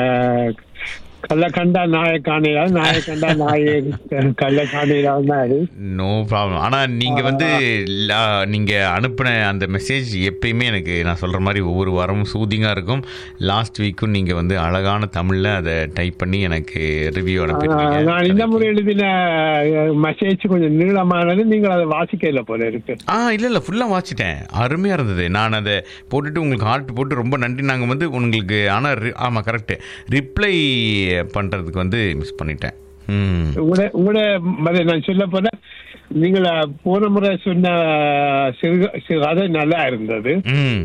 கள்ள கண்டா நாயை காணையால் நாயை கண்டா நாயை கள்ள காணையால் மாதிரி நோ ப்ராப்ளம் ஆனால் நீங்கள் வந்து லா- நீங்கள் அனுப்பின அந்த மெசேஜ் எப்பயுமே எனக்கு நான் சொல்கிற மாதிரி ஒவ்வொரு வாரமும் சூதிங்காக இருக்கும் லாஸ்ட் வீக்கும் நீங்கள் வந்து அழகான தமிழில் அதை டைப் பண்ணி எனக்கு ரிவ்யூ நான் இந்த அனுப்பிடுவீங்க முறை எழுதின மெசேஜ் கொஞ்சம் நீளமானது நீங்கள் அதை வாசிக்கல போல இருக்கு ஆ இல்லை இல்லை ஃபுல்லாக வாசிட்டேன் அருமையாக இருந்தது நான் அதை போட்டுட்டு உங்களுக்கு ஹார்ட் போட்டு ரொம்ப நன்றி நாங்கள் வந்து உங்களுக்கு ஆனால் ஆமாம் கரெக்டு ரிப்ளை பண்ணுறதுக்கு வந்து மிஸ் பண்ணிட்டேன் ம் உங்களோட உங்களோட மத நான் சொல்ல போன நீங்கள் போன முறை சொன்ன சிறு சிறு கதை நல்லா இருந்தது ம்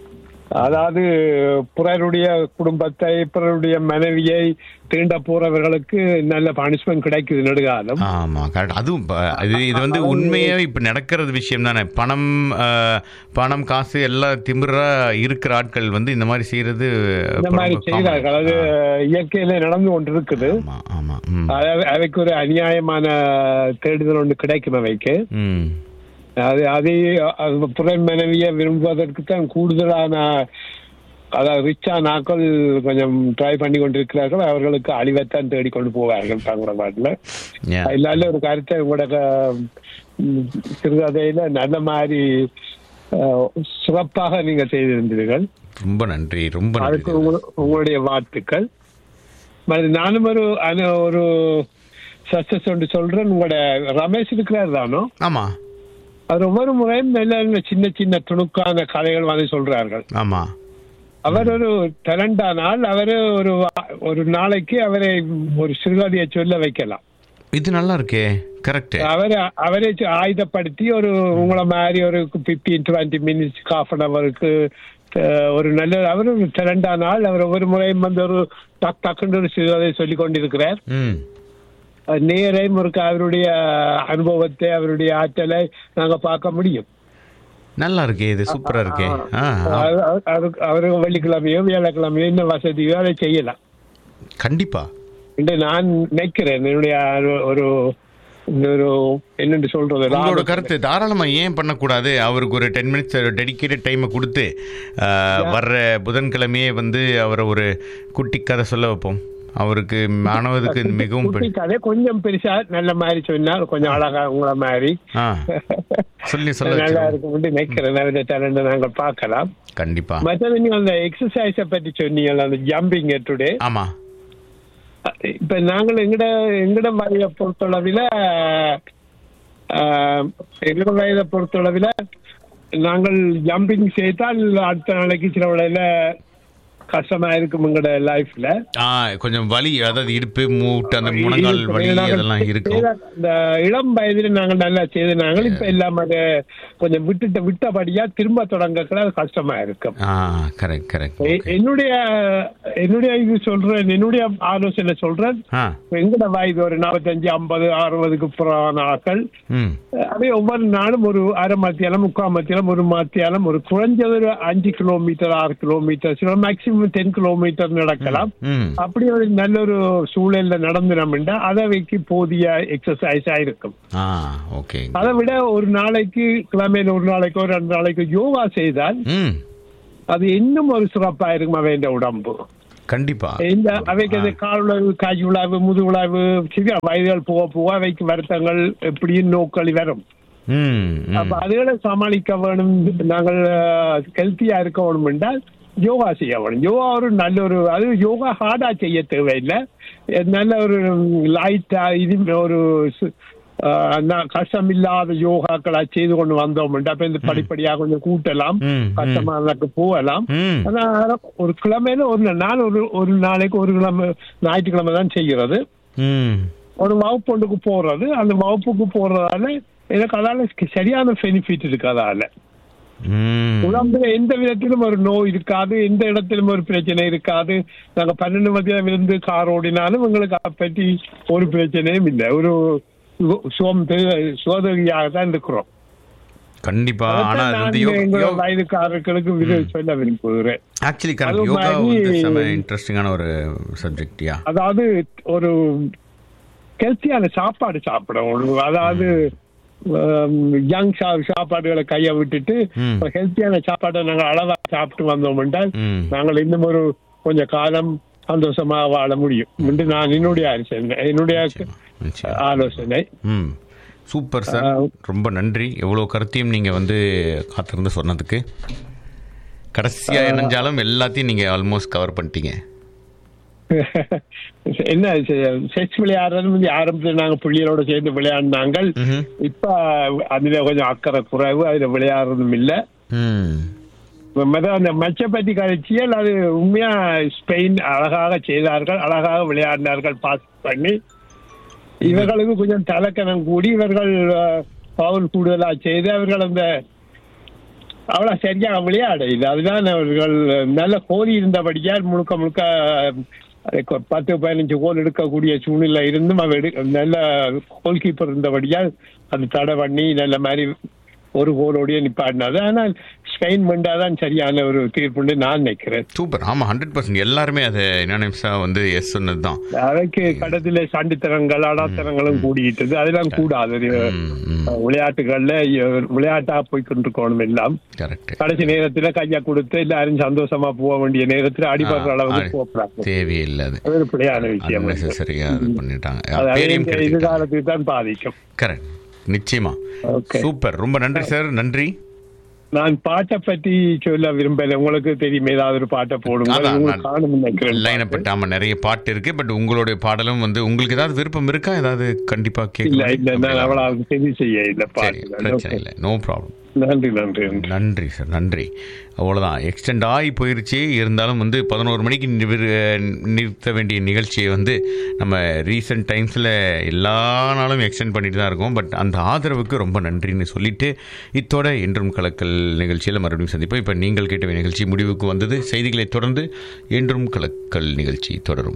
அதாவது பிறருடைய குடும்பத்தை பிறருடைய மனைவியை தீண்ட போறவர்களுக்கு நல்ல பனிஷ்மெண்ட் கிடைக்குது நெடுகாலம் ஆமா கரெக்ட் அதுவும் ப- இது இது வந்து உண்மையாவே இப்ப நடக்கிறது விஷயம் தானே பணம் அஹ், பணம் காசு எல்லாம் திமிரா இருக்கிற ஆட்கள் வந்து இந்த மாதிரி செய்யறது இந்த இப்ப மாதிரி ரொம்ப செய்கிறார்கள் அது இயற்கையில நடந்து கொண்டு இருக்குது ஆமா ஆமா ம் அதாவது அவைக்கு ஒரு அநியாயமான தேடுதல் ஒன்று கிடைக்கும் அவைக்கு ம் அது அதை அது புற மனைவியை விரும்புவதற்கு தான் கூடுதலான அதாவது ரிச்சா நாக்கள் கொஞ்சம் ட்ரை பண்ணி கொண்டிருக்கிறார்கள் அவர்களுக்கு அழிவைத்தான் தேடிக்கொண்டு போவார்கள் தங்குற பாட்டில் Yeah. இல்லாத ஒரு கருத்தை உங்களோட ம், சிறுகதையில நல்ல மாதிரி அஹ், சிறப்பாக நீங்க செய்திருந்தீர்கள் ரொம்ப நன்றி ரொம்ப அதுக்கு நன்றி உங்களு- உங்களுடைய வாழ்த்துக்கள் மறு நானும் ஒரு அனு- ஒரு சக்சஸ் ஒன்று சொல்றேன் உங்களோட ரமேஷ் இருக்கிறார் தானோ ஆமா அவர் ஒவ்வொரு முறையும் நல்ல நல்ல சின்ன சின்ன துணுக்கான கதைகள் வந்து சொல்றார்கள் ஆமா அவர் ஒரு டேலண்டானால் அவரு ஒரு வா- ஒரு நாளைக்கு அவரை ஒரு சிறுகதையை சொல்ல வைக்கலாம் இது நல்லா இருக்கே கரெக்ட் அவரை அவரை சு- ஆயுதப்படுத்தி ஒரு உங்களை மாதிரி ஒரு fifteen twenty minutes half an அவருக்கு ஒரு நல்ல அவர் ஒரு டேலண்டானால் அவர் ஒவ்வொரு முறையும் வந்து ஒரு டக் டக்குன்னு ஒரு சிறுகதை சொல்லிக் கொண்டிருக்கிறார் ம் அது நேரையும் ஒரு அவருடைய அனுபவத்தை அவருடைய ஆற்றலை நாங்க பார்க்க முடியும் நல்லா இருக்கே இது சூப்பரா இருக்கே ஆ ஆ. அது- அது- அது- அவரு வெள்ளிக்கிழமையோ வியாழக்கிழமையோ என்ன வசதியோ அதை செய்யலாம் கண்டிப்பா என்று நான் நினைக்கிறேன் என்னுடைய ஒரு- ஒரு ஒரு என்னென்று சொல்றது ஒரு உங்களோட ஆலோசனை. கருத்து தாராளமா ஏன் பண்ணக்கூடாது அவருக்கு ஒரு டென் மினிட்ஸ் டெடிக்கேட்டட் டைமை கொடுத்து ஆஹ், வர்ற புதன்கிழமையே வந்து அவரை ஒரு குட்டி கதை சொல்ல வைப்போம் அவருக்கு மாணவருக்கு மிகவும் குட்டி பிடி- கதை கொஞ்சம் பெருசா நல்ல மாதிரி சொன்னா கொஞ்சம் அழகா உங்களை மாதிரி ஆ சொல்லி சொல்ல நல்லா வச்சிருவோம். இருக்கும் நினைக்கிறேன் நிறைய டேலண்ட் நாங்கள் பார்க்கலாம் கண்டிப்பா மற்றது நீங்க அந்த எக்ஸசைஸ பத்தி சொன்னீங்க அந்த ஜம்பிங் டுடே ஆமா இப்ப நாங்கள் எங்கட எங்கட வயதை பொறுத்தளவில் ஆஹ், எங்கட வயதை பொறுத்தளவில் நாங்கள் ஜம்பிங் செய்தால் அடுத்த நாளைக்கு சில வேளையில கஷ்டமா இருக்கும் எங்கட லைஃப்ல ஆ கொஞ்சம் வலி அதாவது இடுப்பு மூட்டு அந்த முழங்கால் வலி அதெல்லாம் இருக்கும் இந்த இளம் வயதில் நாங்கள் நல்லா செய்து நாங்கள் இப்ப எல்லாம் அதை கொஞ்சம் விட்டுட்ட விட்டபடியா திரும்ப தொடங்கக்குள்ள அது கஷ்டமா இருக்கும் ஆ கரெக்ட் கரெக்ட் எ- என்னுடைய என்னுடைய இது சொல்றேன் என்னுடைய ஆலோசனை சொல்றேன் ஆ எங்கட வயது ஒரு நாற்பத்தஞ்சு ஐம்பது அறுபதுக்கு புறான ஆக்கள் ம் அதே ஒவ்வொரு நாளும் ஒரு அரை மத்தியாலம் முக்கால் மத்தியாலம் ஒரு மத்தியாலம் ஒரு குறைஞ்சது ஒரு அஞ்சு கிலோமீட்டர் ஆறு கிலோமீட்டர் சில மேக்சிமம் மினிமம் டென் கிலோமீட்டர் நடக்கலாம் ம் அப்படி ஒரு நல்ல ஒரு சூழல்ல நடந்துனோம்னா அதை வைக்க போதிய எக்ஸசைஸா இருக்கும் ஆ ஓகே அதை விட ஒரு நாளைக்கு கிழமையில ஒரு நாளைக்கோ ரெண்டு நாளைக்கு யோகா செய்தால் ம் அது இன்னும் ஒரு சிறப்பா இருக்கும் அவையின் உடம்பு கண்டிப்பா இந்த அவைக்கு அது கால் உழவு காய் உழவு முது உழவு சரியா வயதுகள் போக போக அவைக்கு வருத்தங்கள் எப்படியும் நோக்களி வரும் ம் ம். அப்ப அதுகளை சமாளிக்க வேணும் நாங்கள் ஹெல்த்தியா இருக்க வேணும் என்றால் யோகா செய்ய வேணும் யோகா ஒரு நல்ல ஒரு அது யோகா ஹார்டா செய்ய தேவையில்லை நல்ல ஒரு லைட்டா இது ஒரு சு- ஆஹ், நா- கஷ்டம் இல்லாத யோகாக்களை செய்து கொண்டு வந்தோம் அப்ப இந்த படிப்படியாக கொஞ்சம் கூட்டலாம் ம், ம். கஷ்டமானதுக்கு போகலாம் ம் ஆனா ஒரு கிழமையில ஒரு நாள் ஒரு ஒரு நாளைக்கு ஒரு கிழமை ஞாயிற்றுக்கிழமை தான் செய்கிறது ம் ஒரு வகுப்பு ஒன்றுக்கு போறது அந்த வகுப்புக்கு போறதால எனக்கு அதால சரியான பெனிஃபிட் இருக்கு அதால ம் உடம்புல எந்த விதத்திலும் ஒரு நோய் இருக்காது எந்த இடத்திலும் ஒரு பிரச்சனை இருக்காது நாங்க பன்னெண்டு மதியம் இருந்து கார் ஓடினாலும் எங்களுக்கு அதை பற்றி ஒரு பிரச்சனையும் இல்லை ஒரு சோம்பு சோதனையாக தான் இருக்கிறோம் கண்டிப்பா ஆனா அது அதைத்தான் வந்து நான் யோகா எங்க யோகா வயதுக்காரர்களுக்கு விரு- சொல்ல விரும்புகிறேன் ஆக்சுவலி கரெக்ட் அது யோகா மாதிரி- வந்து செம இன்ட்ரெஸ்டிங்கான ஒரு சப்ஜெக்ட் யா அதாவது ஒரு ஹெல்த்தியான சாப்பாடு சாப்பிடணும் அதாவது யங் சாப்பாடுகளை கையை விட்டுட்டு ம். ஹெல்த்தியான சாப்பாடை நாங்கள் அளவா சாப்பிட்டு வந்தோம் என்றால் ம் நாங்கள் இன்னும் ஒரு கொஞ்ச காலம் சந்தோஷமா வாழ முடியும் என்று நான் என்னுடைய ஆலோசனை என்னுடைய நிச்சயம். ஆலோசனை ம் சூப்பர் சார் ரொம்ப நன்றி எவ்வளோ கருத்தையும் நீங்கள் வந்து காத்திருந்து சொன்னதுக்கு கடைசியாக இணைஞ்சாலும் எல்லாத்தையும் நீங்கள் ஆல்மோஸ்ட் கவர் பண்ணிட்டீங்க என்ன செக்ஸ் விளையாடுறது வந்து ஆரம்பத்தில் நாங்க பிள்ளைகளோட சேர்ந்து விளையாடினாங்க ம்ஹும். இப்ப அதுல கொஞ்சம் அக்கறை குறைவு அதுல விளையாடுறதும் இல்ல ம் மத அந்த மச்ச பத்தி கழிச்சியல் அது உண்மையா ஸ்பெயின் அழகாக செய்தார்கள் அழகாக விளையாடினார்கள் பாஸ் பண்ணி இவர்களுக்கு கொஞ்சம் தலைக்கணம் கூடி இவர்கள் பவுல் கூடுதலா செய்து அவர்கள் அந்த அவ்வளவு சரியா விளையாட இல்லை அதுதான் அவர்கள் நல்ல கோலி இருந்தபடியால் முழுக்க முழுக்க அதுக்கு ஒரு பத்து பதினஞ்சு கோல் எடுக்கக்கூடிய சூழ்நிலை இருந்தும் அவ எடு நல்ல கோல் கீப்பர் இருந்தபடியால் அது தடை பண்ணி நல்ல மாதிரி ஒரு கோலோடய நிப்பாடினது ஆனால் ஸ்பெயின் தான் சரியான ஒரு தீர்ப்புன்னு நான் நினைக்கிறேன் சூப்பர் ஆமாம் ஹண்ட்ரட் பர்சன்ட் எல்லாருமே அது நிமிஷம் வந்து எஸ் சொன்னது தான் அதற்கு கடத்துல சண்டித்தனங்கள் அடாத்தனங்களும் கூடிட்டது அதெல்லாம் கூடாது இது, விளையாட்டுகள்ல விளையாட்டா போய் கொண்டிருக்கணும் எல்லாம் கரெக்ட் கடைசி நேரத்துல கையா கொடுத்து எல்லாரும் சந்தோஷமா போக வேண்டிய நேரத்துல அடிபடுற அளவுக்கு போறாங்க தேவையில்லை அது அது ஒரு பிழையான விஷயம் அன்னெசரியாக அது பண்ணிட்டாங்க அது பேரையும் இந்த கெடுத்துட்டாங்க எதிர்காலத்துக்கு தான் பாதிக்கும் கரெக்ட் நிச்சயமா Okay. சூப்பர் ரொம்ப நன்றி சார் நன்றி நான் பாட்டை பத்தி சொல்ல விரும்பல உங்களுக்கு தெரியும் ஏதாவது ஒரு பாட்டை போடுங்க அதான், உங்களுக்கு நான் காணும் நினைக்கிறேன் லைனை பாட்டு. பட்டாம நிறைய பாட்டு இருக்கு பட் உங்களுடைய பாடலும் வந்து உங்களுக்கு ஏதாவது விருப்பம் இருக்கா ஏதாவது கண்டிப்பா இல்ல இல்ல நான் கேட்கலாம் அவ்வளவு தெரிவு செய்ய இல்ல சரி பாட்டு பிரச்சனை இல்லை நோ ப்ராப்ளம் நன்றி நன்றி நன்றி நன்றி சார் நன்றி அவ்வளோதான் எக்ஸ்டெண்ட் ஆகி போயிருச்சு இருந்தாலும் வந்து பதினோரு மணிக்கு நிவிர் நிறுத்த வேண்டிய நிகழ்ச்சியை வந்து நம்ம ரீசெண்ட் டைம்ஸில் எல்லா நாளும் எக்ஸ்டெண்ட் பண்ணிட்டு தான் இருக்கோம் பட் அந்த ஆதரவுக்கு ரொம்ப நன்றின்னு சொல்லிட்டு இத்தோட என்றும் கலக்கல் நிகழ்ச்சியில் மறுபடியும் சந்திப்போம் இப்போ நீங்கள் கேட்ட நிகழ்ச்சி முடிவுக்கு வந்தது செய்திகளை தொடர்ந்து என்றும் கலக்கல் நிகழ்ச்சி தொடரும்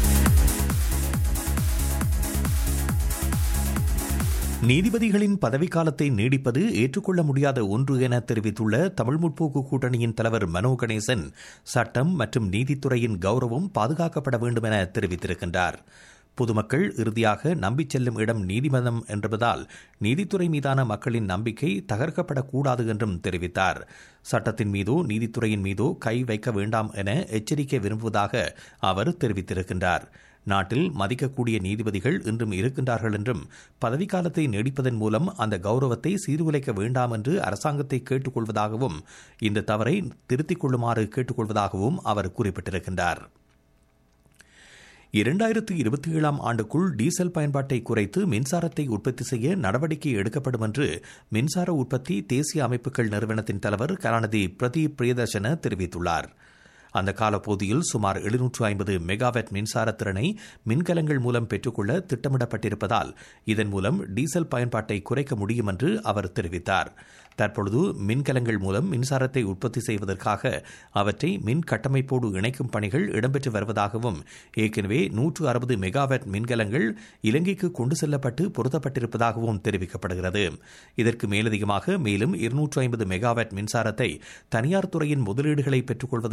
நீதிபதிகளின் பதவிக்காலத்தை நீடிப்பது ஏற்றுக்கொள்ள முடியாத ஒன்று என தெரிவித்துள்ள தமிழ் முற்போக்கு கூட்டணியின் தலைவர் மனோ கணேசன் சட்டம் மற்றும் நீதித்துறையின் கௌரவம் பாதுகாக்கப்பட வேண்டும் என தெரிவித்திருக்கின்றார் பொதுமக்கள் இறுதியாக நம்பிச் செல்லும் இடம் நீதிமன்றம் என்பதால் நீதித்துறை மீதான மக்களின் நம்பிக்கை தகர்க்கப்படக்கூடாது என்றும் தெரிவித்தார் சட்டத்தின் மீதோ நீதித்துறையின் மீதோ கை வைக்க வேண்டாம் என எச்சரிக்கை விரும்புவதாக அவர் தெரிவித்திருக்கின்றார் நாட்டில் மதிக்கக்கூடிய நீதிபதிகள் இன்றும் இருக்கின்றார்கள் என்றும் பதவிக்காலத்தை நீடிப்பதன் மூலம் அந்த கௌரவத்தை சீர்குலைக்க வேண்டாம் என்று அரசாங்கத்தை கேட்டுக்கொள்வதாகவும் இந்த தவறை திருத்திக் கொள்ளுமாறு கேட்டுக்கொள்வதாகவும் அவர் குறிப்பிட்டிருக்கின்றார் இரண்டாயிரத்து இருபத்தி ஏழாம் ஆண்டுக்குள் டீசல் பயன்பாட்டை குறைத்து மின்சாரத்தை உற்பத்தி செய்ய நடவடிக்கை எடுக்கப்படும் என்று மின்சார உற்பத்தி தேசிய அமைப்புகள் நிறுவனத்தின் தலைவர் கலாநிதி பிரதீப் பிரியதர்ஷன தெரிவித்துள்ளார் அந்த காலப்பகுதியில் சுமார் எழுநூற்று ஐம்பது மெகாவாட் மின்சார திறனை மின்கலங்கள் மூலம் பெற்றுக்கொள்ள திட்டமிடப்பட்டிருப்பதால் இதன் மூலம் டீசல் பயன்பாட்டை குறைக்க முடியும் என்று அவர் தெரிவித்தார் தற்பொழுது மின்கலங்கள் மூலம் மின்சாரத்தை உற்பத்தி செய்வதற்காக அவற்றை மின் கட்டமைப்போடு இணைக்கும் பணிகள் இடம்பெற்று வருவதாகவும் ஏற்கனவே நூற்று அறுபது மெகாவாட் மின்கலங்கள் இலங்கைக்கு கொண்டு செல்லப்பட்டு பொருத்தப்பட்டிருப்பதாகவும் தெரிவிக்கப்படுகிறது இதற்கு மேலதிகமாக மேலும் இருநூற்று ஐம்பது மெகாவாட் மின்சாரத்தை தனியார் துறையின் முதலீடுகளை பெற்றுக்கொள்வதற்கான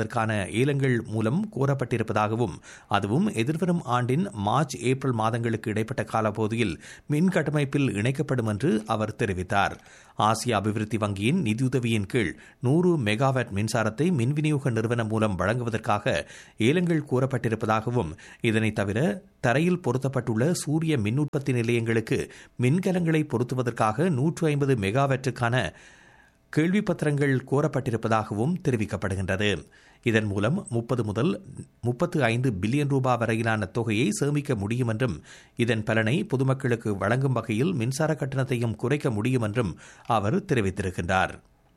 ஏலங்கள் மூலம் கோரப்பட்டிருப்பதாகவும் அதுவும் எதிர்வரும் ஆண்டின் மார்ச் ஏப்ரல் மாதங்களுக்கு இடைப்பட்ட காலப்பகுதியில் மின் கட்டமைப்பில் இணைக்கப்படும் என்று அவர் தெரிவித்தார் ஆசிய அபிவிருத்தி வங்கியின் நிதியுதவியின் கீழ் நூறு மெகாவாட் மின்சாரத்தை மின் விநியோக நிறுவனம் மூலம் வழங்குவதற்காக ஏலங்கள் கோரப்பட்டிருப்பதாகவும் இதனை தவிர தரையில் பொருத்தப்பட்டுள்ள சூரிய மின் உற்பத்தி நிலையங்களுக்கு மின்கலங்களை பொருத்துவதற்காக நூற்று ஐம்பது மெகாவாட்டுக்கான கேள்வி பத்திரங்கள் கோரப்பட்டிருப்பதாகவும் தெரிவிக்கப்படுகின்றது இதன் மூலம் முப்பது முதல் முப்பத்து ஐந்து பில்லியன் ரூபாய் வரையிலான தொகையை சேமிக்க முடியும் என்றும் இதன் பலனை பொதுமக்களுக்கு வழங்கும் வகையில் மின்சார கட்டணத்தையும் குறைக்க முடியும் என்றும் அவர் தெரிவித்திருக்கின்றார்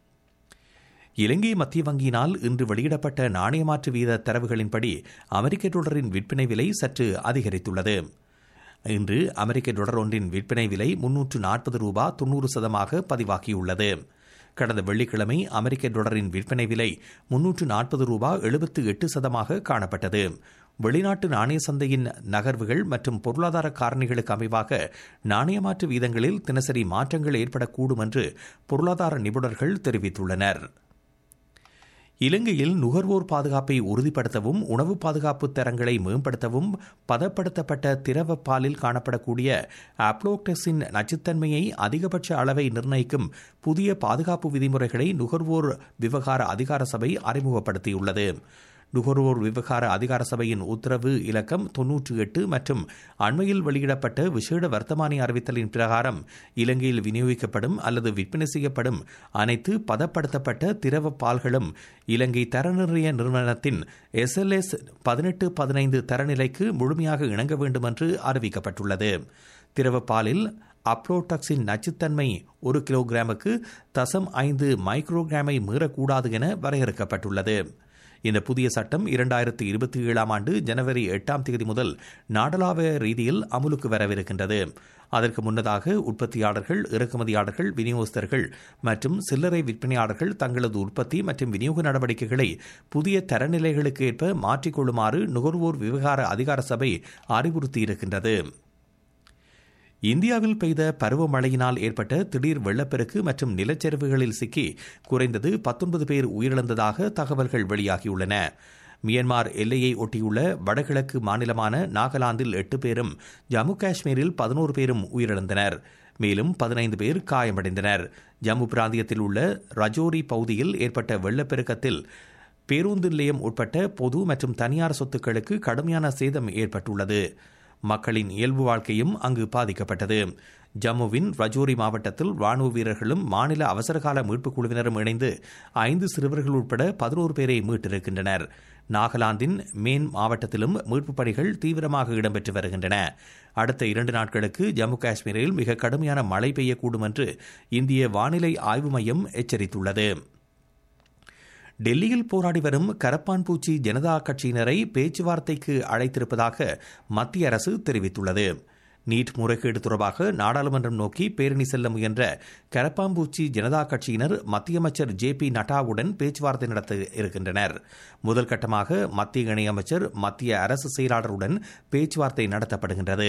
இலங்கை மத்திய வங்கியினால் இன்று வெளியிடப்பட்ட நாணயமாற்று வீத தரவுகளின்படி அமெரிக்க டாலரின் விற்பனை விலை சற்று அதிகரித்துள்ளது இன்று அமெரிக்க டாலர் ஒன்றின் விற்பனை விலை முன்னூற்று நாற்பது ரூபா தொன்னூறு சதமாக பதிவாகியுள்ளது கடந்த வெள்ளிக்கிழமை அமெரிக்க டாலரின் விற்பனை விலை முன்னூற்று நாற்பது ரூபா எழுபத்து எட்டு சதமாக காணப்பட்டது வெளிநாட்டு நாணய சந்தையின் நகர்வுகள் மற்றும் பொருளாதார காரணிகளுக்கு அமைவாக நாணயமாற்று வீதங்களில் தினசரி மாற்றங்கள் ஏற்படக்கூடும் என்று பொருளாதார நிபுணர்கள் தெரிவித்துள்ளனர் இலங்கையில் நுகர்வோர் பாதுகாப்பை உறுதிப்படுத்தவும் உணவு பாதுகாப்பு தரங்களை மேம்படுத்தவும் பதப்படுத்தப்பட்ட திரவ பாலில் காணப்படக்கூடிய ஆப்ளோக்டஸின் நச்சுத்தன்மையை அதிகபட்ச அளவை நிர்ணயிக்கும் புதிய பாதுகாப்பு விதிமுறைகளை நுகர்வோர் விவகார அதிகார சபை அறிமுகப்படுத்தியுள்ளது நுகர்வோர் விவகார அதிகார சபையின் உத்தரவு இலக்கம் தொன்னூற்றி எட்டு மற்றும் அண்மையில் வெளியிடப்பட்ட விசேட வர்த்தமானி அறிவித்தலின் பிரகாரம் இலங்கையில் விநியோகிக்கப்படும் அல்லது விற்பனை செய்யப்படும் அனைத்து பதப்படுத்தப்பட்ட திரவ பால்களும் இலங்கை தரநிர்ணய நிறுவனத்தின் எஸ்எல்எஸ் பதினெட்டு பதினைந்து தரநிலைக்கு முழுமையாக இணங்க வேண்டும் என்று அறிவிக்கப்பட்டுள்ளது திரவ பாலில் அப்ளோடாக்சின் நச்சுத்தன்மை ஒரு கிலோகிராமுக்கு தசம் ஐந்து மைக்ரோகிராமை மீறக்கூடாது என வரையறுக்கப்பட்டுள்ளது இந்த புதிய சட்டம் இரண்டாயிரத்தி இருபத்தி ஏழாம் ஆண்டு ஜனவரி எட்டாம் தேதி முதல் நாடளாவிய ரீதியில் அமுலுக்கு வரவிருக்கின்றது அதற்கு முன்னதாக உற்பத்தியாளர்கள் இறக்குமதியாளர்கள் விநியோகஸ்தர்கள் மற்றும் சில்லறை விற்பனையாளர்கள் தங்களது உற்பத்தி மற்றும் விநியோக நடவடிக்கைகளை புதிய தரநிலைகளுக்கு ஏற்ப மாற்றிக்கொள்ளுமாறு நுகர்வோர் விவகார அதிகார சபை அறிவுறுத்தியிருக்கின்றது இந்தியாவில் பெய்த பருவமழையினால் ஏற்பட்ட திடீர் வெள்ளப்பெருக்கு மற்றும் நிலச்சரிவுகளில் சிக்கி குறைந்தது பத்தொன்பது பேர் உயிரிழந்ததாக தகவல்கள் வெளியாகியுள்ளன மியன்மார் எல்லையை ஒட்டியுள்ள வடகிழக்கு மாநிலமான நாகாலாந்தில் எட்டு பேரும் ஜம்மு காஷ்மீரில் பதினோரு பேரும் உயிரிழந்தனர் மேலும் பதினைந்து பேர் காயமடைந்தனர் ஜம்மு பிராந்தியத்தில் உள்ள ரஜோரி பகுதியில் ஏற்பட்ட வெள்ளப்பெருக்கத்தில் பேருந்து நிலையம் உட்பட்ட பொது மற்றும் தனியார் சொத்துக்களுக்கு கடுமையான சேதம் ஏற்பட்டுள்ளது மக்களின் இயல்பு வாழ்க்கையும் அங்கு பாதிக்கப்பட்டது ஜம்முவின் ரஜோரி மாவட்டத்தில் ராணுவ வீரர்களும் மாநில அவசரகால மீட்புக் குழுவினரும் இணைந்து ஐந்து சிறுவர்கள் உட்பட பதினோரு பேரை மீட்டிருக்கின்றனர் நாகாலாந்தின் மேன் மாவட்டத்திலும் மீட்புப் பணிகள் தீவிரமாக இடம்பெற்று வருகின்றன அடுத்த இரண்டு நாட்களுக்கு ஜம்மு காஷ்மீரில் மிக கடுமையான மழை பெய்யக்கூடும் என்று இந்திய வானிலை ஆய்வு மையம் எச்சரித்துள்ளது டெல்லியில் போராடி வரும் கரப்பான் பூச்சி ஜனதா கட்சியினரை பேச்சுவார்த்தைக்கு அழைத்திருப்பதாக மத்திய அரசு தெரிவித்துள்ளது நீட் முறைகேடு தொடர்பாக நாடாளுமன்றம் நோக்கி பேரணி செல்ல முயன்ற கரப்பாம்பூச்சி ஜனதா கட்சியினர் மத்திய அமைச்சர் ஜே பி நட்டாவுடன் பேச்சுவார்த்தை நடத்த இருக்கின்றனர் முதல் கட்டமாக மத்திய இணையமைச்சர் மத்திய அரசு செயலாளருடன் பேச்சுவார்த்தை நடத்தப்படுகின்றது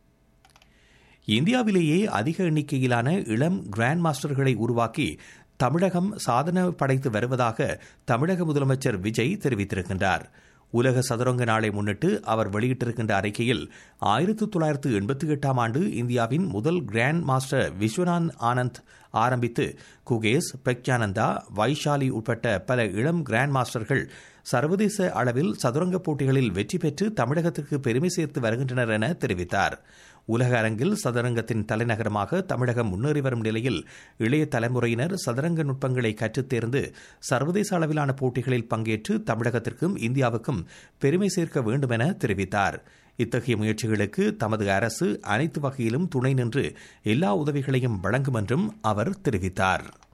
இந்தியாவிலேயே அதிக எண்ணிக்கையிலான இளம் கிராண்ட் மாஸ்டர்களை உருவாக்கி தமிழகம் சாதனை படைத்து வருவதாக தமிழக முதலமைச்சர் விஜய் தெரிவித்திருக்கின்றார் உலக சதுரங்க நாளை முன்னிட்டு அவர் வெளியிட்டிருக்கின்ற அறிக்கையில் ஆயிரத்து தொள்ளாயிரத்து எண்பத்தி எட்டாம் ஆண்டு இந்தியாவின் முதல் கிராண்ட் மாஸ்டர் விஸ்வநாத் ஆனந்த் ஆரம்பித்து குகேஸ் பிரக்யானந்தா வைஷாலி உட்பட்ட பல இளம் கிராண்ட் மாஸ்டர்கள் சர்வதேச அளவில் சதுரங்க போட்டிகளில் வெற்றி பெற்று தமிழகத்திற்கு பெருமை சேர்த்து வருகின்றனர் என தெரிவித்தார் உலக அரங்கில் சதுரங்கத்தின் தலைநகரமாக தமிழகம் முன்னேறி வரும் நிலையில் இளைய தலைமுறையினர் சதுரங்க நுட்பங்களை கற்றுத் தேர்ந்து சர்வதேச அளவிலான போட்டிகளில் பங்கேற்று தமிழகத்திற்கும் இந்தியாவுக்கும் பெருமை சேர்க்க வேண்டும் என தெரிவித்தார் இத்தகைய முயற்சிகளுக்கு தமது அரசு அனைத்து வகையிலும் துணை நின்று எல்லா உதவிகளையும் வழங்கும் என்றும் அவர் தெரிவித்தார்